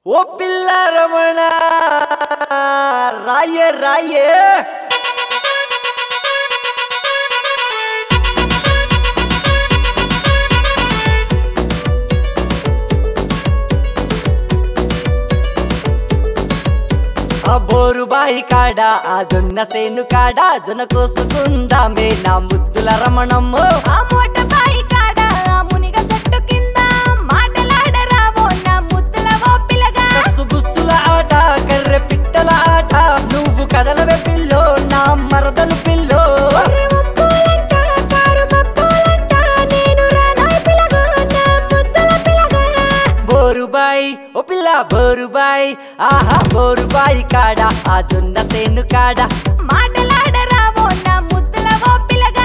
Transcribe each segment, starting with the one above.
ఓ పిల్ల రమణ రాయే రాయే ఆ బోరు బాయి కాడ ఆ జొన్న సేను కాడ జొన్న కోసుకుందామే నా ముద్దుల రమణమ్మ ఆ మోట బాయి కాడ ఆ మునిగ చెట్టు కింద మాటలాడరావో నా ముద్దుల ఓ పిల్లగా కస్సు బుస్సుల ఆట కర్రె పిట్టల ఆట నువ్వు కదలవే పిల్లో నా మరదలు పిల్లో ఒర్రె వంపులంట, కారు మబ్బులంట, నేను రానాయ్ పిల్లగా, నా ముద్దుల పిల్లగా. బోరుబాయి ఓ పిల్ల బోరుబాయి ఆహా బోరుబాయి కాడ ఆ జొన్న సేను కాడ మాటలాడరావో నా ముద్దుల ఓ పిల్లగా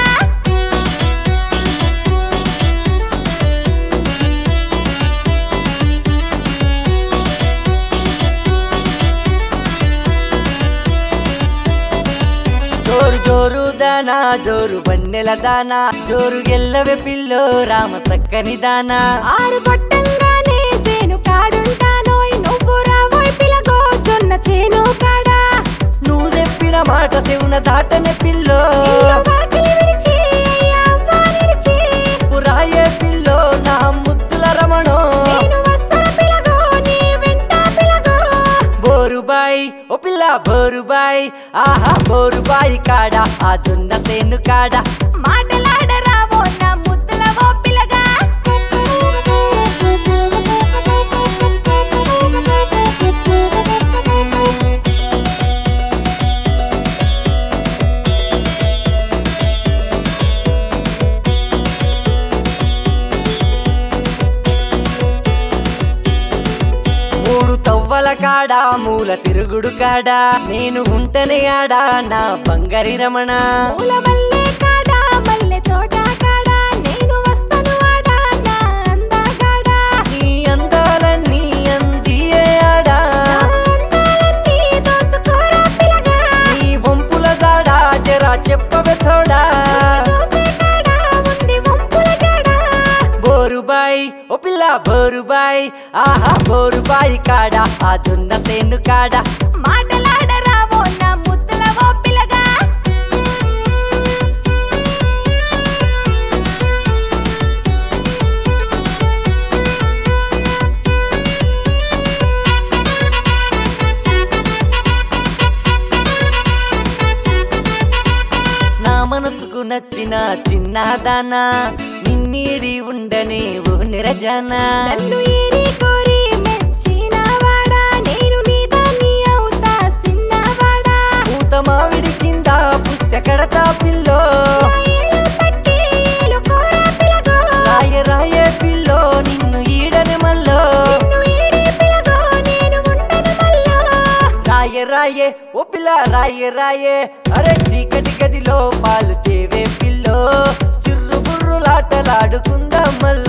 జోరు జోరు దానా జోరు వన్నెల దానా జోరు గెల్లవే పిల్లో రామ సక్కని దానా ఆరు కొట్టంగానే సేను కాడుంటానోయ్ నువ్వు రావోయ్ పిల్లగో జొన్న చేను కాడా నువ్వు చెప్పిన మాట శివున దాటనే పిల్లో ఇల్లు వాకిలి విడిచి, అయ్యా అవ్వ నిడిచి, రాయే పిల్లో నా ముద్దుల రమణో నేను వస్తాను పిల్లగో, నీ వెంట పిల్లగో. బోరుబాయి ఓ పిల్ల బోరుబాయి ఆహా బోరుబాయి కాడ ఆ జొన్న సేను కాడ మాటలాడరావో నా ముద్దుల ఓ పిల్లగా మూడు తవ్వల కాడ మూల తిరుగుడు కాడ నేను ఉంటనే ఆడ నా బంగారి రమణ పూల మల్లె కాడా మల్లె తోట కాడా నేను వస్తాను ఆడా నా అందగాడా నీ అందాలన్నీ అందియే ఆడ నా అందాలన్నీ దోసుకోరా పిల్లగా నీ వంపుల జాడ జరా చెప్పవే తోడా చూసే కాడా ఉంది వంపుల జాడా బోరుబాయి ఓ పిల్ల బోరుబాయి ఆహా బోరుబాయి కాడ ఆ జొన్న సేను కాడ మాటలాడరావో నా ముద్దుల ఓ పిల్లగా నా మనసుకు నచ్చిన చిన్నదానా నిన్నీడి ఉండనే ఓ నిరజానా నన్ను ఏరి కోరి మెచ్చినవాడా నేను నీ దాన్ని అవుతా సిన్నవాడా పూత మామిడి కింద పుస్తకడతా పిల్లో ఏలు పట్టి ఏలు కోరా పిలగో రాయ రాయే పిల్లో నిన్ను ఈడని మల్లో నిన్ను ఈడి పిలగో నేను ఉండను మల్లో రాయే రాయే ఓ పిల్ల రాయే రాయే అరే చీకటి గదిలో పాలు తేవే పిల్లో చిర్రు బుర్రులాటలాడుకుందాం మల్లో